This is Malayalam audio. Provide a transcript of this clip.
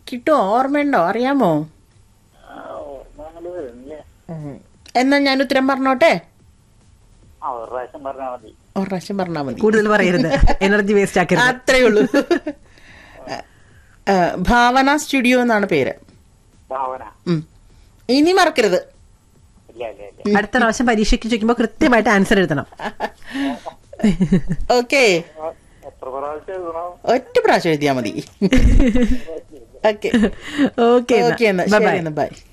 കിട്ടുമോ ഓർമ്മയുണ്ടോ അറിയാമോ ആ, ഓർമ്മ അങ്ങട് വരുന്നില്ല എന്നാ ഞാൻ ഉത്തരം പറഞ്ഞോട്ടെ ആ ഒരു പ്രാവശ്യം പറഞ്ഞാൽ മതി ഒരു പ്രാവശ്യം പറഞ്ഞാൽ മതി കൂടുതൽ പറയരുത് എനർജി വേസ്റ്റ് ആക്കരുത് അത്രേ ഉള്ളൂ ആ, ഭാവന സ്റ്റുഡിയോ എന്നാണ് പേര് ഭാവന ഉം. ഇനി മറക്കരുത് ഇല്ല ഇല്ല ഇല്ല അടുത്ത പ്രാവശ്യം പരീക്ഷയ്ക്ക് ചോദിക്കുമ്പോൾ കൃത്യമായിട്ട് ആൻസർ എഴുതണം ഓക്കെ ആ, എത്ര പ്രാവശ്യം എഴുതണം ഒറ്റ പ്രാവശ്യം എഴുതിയാ മതി ഓക്കെ ഓക്കെ ഓക്കെ എന്നാ ബൈ ശരി എന്നാ ബൈ